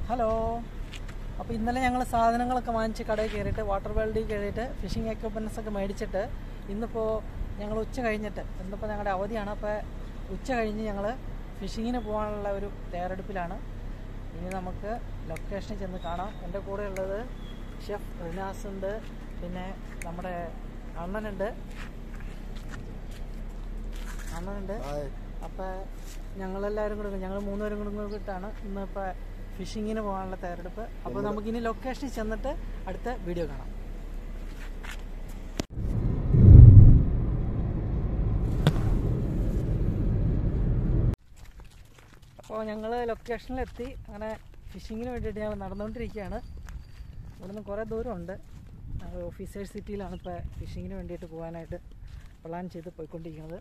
Hello അപ്പോൾ ഇന്നലെ ഞങ്ങൾ സാധനങ്ങളൊക്കെ വാങ്ങിച്ച് കടയിൽ കയറിയിട്ട് വാട്ടർ വേൾഡിൽ കയറിയിട്ട് ഫിഷിംഗ് എക്യുപ്മെൻറ്റ്സ് ഒക്കെ മേടിച്ചിട്ട് ഇന്നിപ്പോൾ ഞങ്ങൾ ഉച്ച കഴിഞ്ഞിട്ട് ഇന്നിപ്പോൾ ഞങ്ങളുടെ അവധിയാണ് അപ്പോൾ ഉച്ച കഴിഞ്ഞ് ഞങ്ങൾ ഫിഷിങ്ങിന് പോകാനുള്ള ഒരു തയ്യാറെടുപ്പിലാണ് ഇനി നമുക്ക് ലൊക്കേഷനിൽ ചെന്ന് കാണാം എൻ്റെ കൂടെ ഉള്ളത് ഷെഫ് റിനാസ് ഉണ്ട് പിന്നെ നമ്മുടെ അണ്ണനുണ്ട് അണ്ണനുണ്ട് അപ്പോൾ ഞങ്ങളെല്ലാവരും കൂടെ ഞങ്ങൾ മൂന്നുപേരും കൂടെ കൂടിയിട്ടാണ് ഇന്നിപ്പോൾ ഫിഷിങ്ങിന് പോകാനുള്ള തയ്യാറെടുപ്പ് അപ്പോൾ നമുക്കിനി ലൊക്കേഷനിൽ ചെന്നിട്ട് അടുത്ത വീഡിയോ കാണാം അപ്പോൾ ഞങ്ങൾ ലൊക്കേഷനിലെത്തി അങ്ങനെ ഫിഷിങ്ങിന് വേണ്ടിയിട്ട് ഞങ്ങൾ നടന്നുകൊണ്ടിരിക്കുകയാണ് ഇവിടുന്ന് കുറേ ദൂരമുണ്ട് ഞങ്ങൾ ഓഫീസേഴ്സ് സിറ്റിയിലാണ് ഇപ്പോൾ ഫിഷിങ്ങിന് വേണ്ടിയിട്ട് പോകാനായിട്ട് പ്ലാൻ ചെയ്ത് പോയിക്കൊണ്ടിരിക്കുന്നത്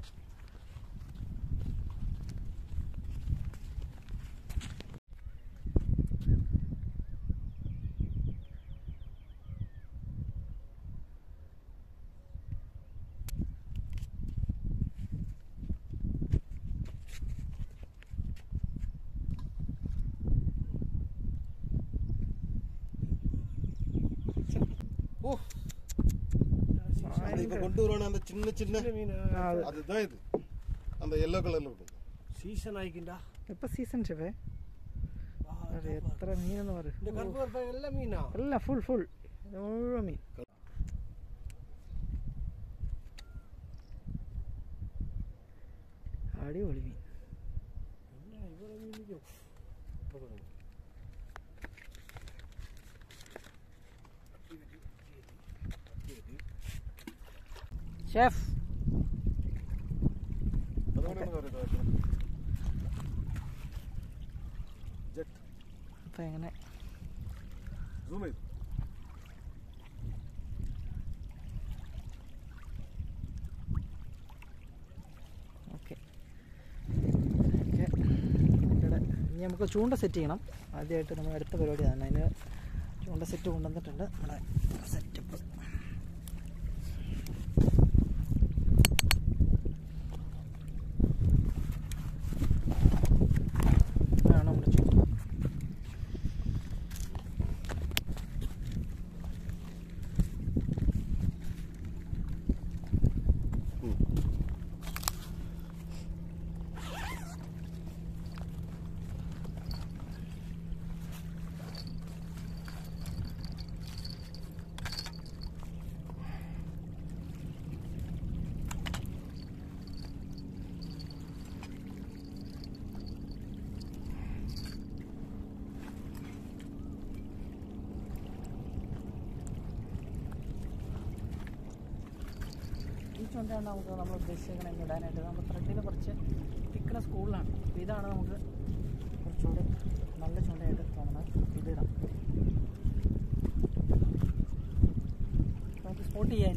ஓ அது இப்ப கொண்டு வருவான அந்த சின்ன சின்ன அது. அதுதான் இது அந்த எல்லோ கலர்ல இருக்கும் സീസൺ ആയിക്കിണ്ടാ ഇപ്പോൾ സീസൺ ഷെഫേ അത് എത്ര മീനെന്ന് പറയും இந்த கருப்பு கருப்பா எல்லாம் மீனா അല്ല ഫുൾ ഫുൾ മുഴുവൻ മീൻ അടിപൊളി മീൻ என்ன இவ்வளவு மீனுக்கு பாருங்க. ഷെഫ് ஜெட் അപ്പം എങ്ങനെ ஜூம் இது ഓക്കെ ഇനി നമുക്ക് ചൂണ്ട സെറ്റ് ചെയ്യണം ആദ്യമായിട്ട് നമ്മൾ അടുത്ത പരിപാടി തന്നെ അതിന് ചൂണ്ട സെറ്റ് കൊണ്ടുവന്നിട്ടുണ്ട് നമ്മുടെ സെറ്റപ്പ് ഇതാണ് നമ്മുടെ ചൂണ്ട ഈ ചുണ്ടയാണ് നമുക്ക് നമ്മൾ ഉദ്ദേശിക്കുന്നത് ഇടാനായിട്ട് നമ്മൾ ത്രെഡിന് കുറച്ച് തിക്കണ സ്കൂളിലാണ് അപ്പോൾ ഇതാണ് നമുക്ക് കുറച്ചുകൂടി നല്ല ചുണ്ടയായിട്ട് തോന്നുന്നത് ഇതിടാം നമുക്ക് സ്പോട്ട് ചെയ്യാൻ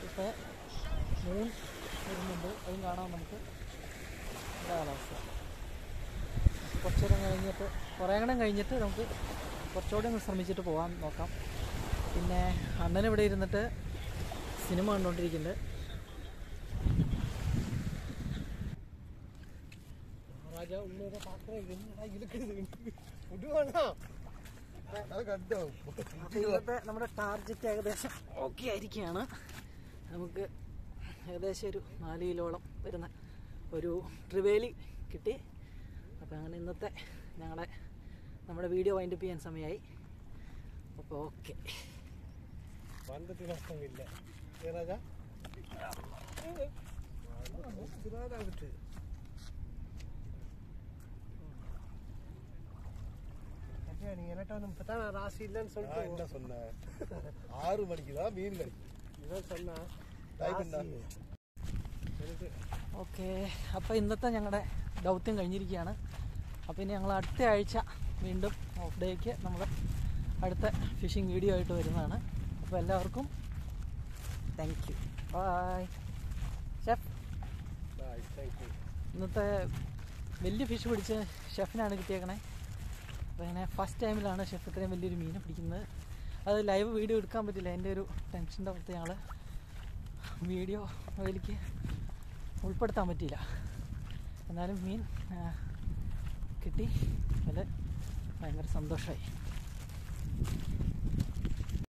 ഇപ്പോൾ മൂൺ വരുന്നുണ്ട് അതും കാണാം നമുക്ക് നല്ല കാലാവസ്ഥ കുറച്ച് നേരം കഴിഞ്ഞിട്ട് കുറേ നേരം കഴിഞ്ഞിട്ട് നമുക്ക് കുറച്ചുകൂടി ഒന്ന് ശ്രമിച്ചിട്ട് പോകാൻ നോക്കാം പിന്നെ അണ്ണൻ ഇവിടെ ഇരുന്നിട്ട് സിനിമ കണ്ടുകൊണ്ടിരിക്കുന്നുണ്ട് ராஜா உன்னோட பாக்குறேன் என்னடா இழுக்குது விடுவானா അത് കണ്ടോ അപ്പോൾ ഇന്നത്തെ നമ്മുടെ ടാർഗറ്റ് ഏകദേശം ഓക്കെ ആയിരിക്കുകയാണ് നമുക്ക് ഏകദേശം ഒരു നാല് കിലോളം വരുന്ന ഒരു ട്രിവേലി കിട്ടി അപ്പോൾ അങ്ങനെ ഇന്നത്തെ ഞങ്ങളുടെ നമ്മുടെ വീഡിയോ വൈൻഡപ്പ് ചെയ്യാൻ സമയമായി അപ്പോൾ ഓക്കെ வந்தது நஷ்டம் இல்லை ஏ ராஜா ஆகிட்டு நீ என்கிட்ட வந்து இப்போ தான் ராசி இல்லைன்னு நான் சொல்லிட்டு என்ன சொன்னேன் ஆறு மணிக்கு தான் மீன் கிடைக்கும் இவன் சொன்னா Time என்ன? எனக்கு ഓക്കെ അപ്പോൾ ഇന്നത്തെ ഞങ്ങളുടെ ദൗത്യം കഴിഞ്ഞിരിക്കുകയാണ് അപ്പോൾ ഇനി ഞങ്ങൾ അടുത്ത ആഴ്ച വീണ്ടും ഓഫ് ഡേക്ക് നമ്മൾ അടുത്ത ഫിഷിംഗ് വീഡിയോ ആയിട്ട് വരുന്നതാണ് അപ്പോൾ എല്ലാവർക്കും thank you bye chef thank you ഇന്നത്തെ വലിയ ഫിഷ് പിടിച്ച് ഷെഫിനാണ് കിട്ടിയേക്കണേ അപ്പോൾ ഇങ്ങനെ ഫസ്റ്റ് ടൈമിലാണ് ഷെഫ് ഇത്രയും വലിയൊരു മീനെ പിടിക്കുന്നത് അത് ലൈവ് വീഡിയോ എടുക്കാൻ പറ്റില്ല എൻ്റെ ഒരു ടെൻഷൻ്റെ പുറത്ത് ഞങ്ങൾ വീഡിയോ അതിലേക്ക് ഉൾപ്പെടുത്താൻ പറ്റിയില്ല എന്നാലും മീൻ ആ, കിട്ടി അതിൽ ഭയങ്കര സന്തോഷമായി